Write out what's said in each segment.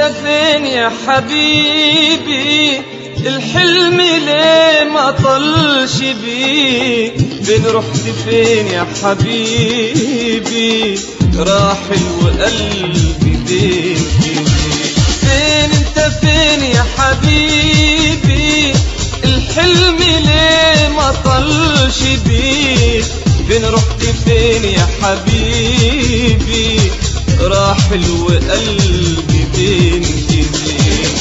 انت فين يا حبيبي الحلم ليه ما طلش بيك فين رحت فين يا حبيبي راحل وقلبي بين ايديك فين انت فين يا حبيبي الحلم ليه ما طلش بيك فين رحت فين يا حبيبي راحل وقلبي بين ايديك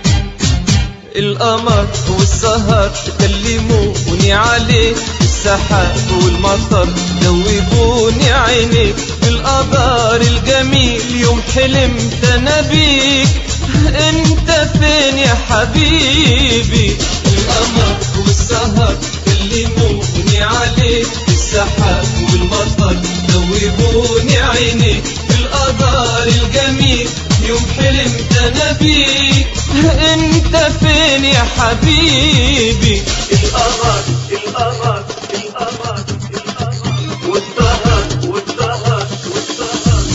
القمر والسهر كلموني عليك السحاب والمطر دوبوني عينيك بالقدر الجميل يوم حلمت انا بيك انت فين يا حبيبي القمر والسهر كلموني عليك السحاب والمطر دوبوني عينيك بالقدر الجميل يوم حلمت انا بيك انت فين يا حبيبي القمر القمر القمر القمر والسهر والسهر والسهر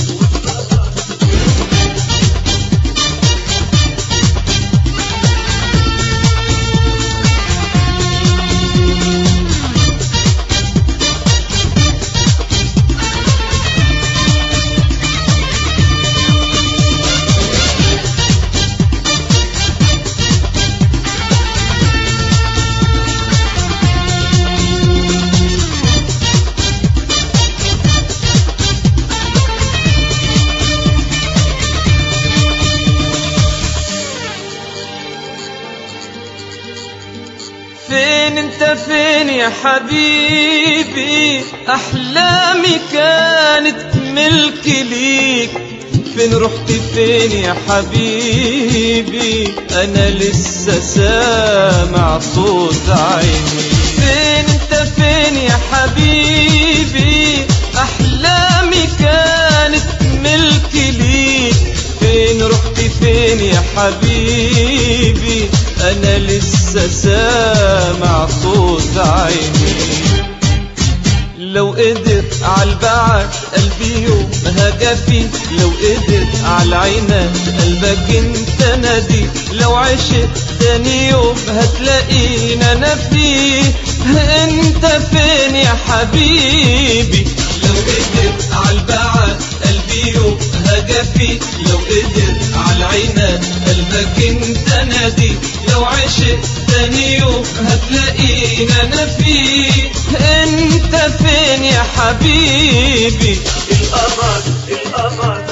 فين انت فين يا حبيبي احلامي كانت ملك ليك فين رحت فين يا حبيبي انا لسه سامع صوت عيني فين انت فين يا حبيبي احلامي كانت ملك ليك فين رحت فين يا حبيبي انا لسه سامع صوت عيني لو قدر عالبعد قلبي يوم هجفي لو قدر عالعينات قلبك انت نادي لو عشت تاني يوم هتلاقينا انا فيه انت فين يا حبيبي لو قدر عالبعد قلبي يوم هجفي لو قدر عالعينات قلبك انت نادي لو عشت تاني يوم هتلاقينا انا فيه انت فين يا حبيبي القمر القمر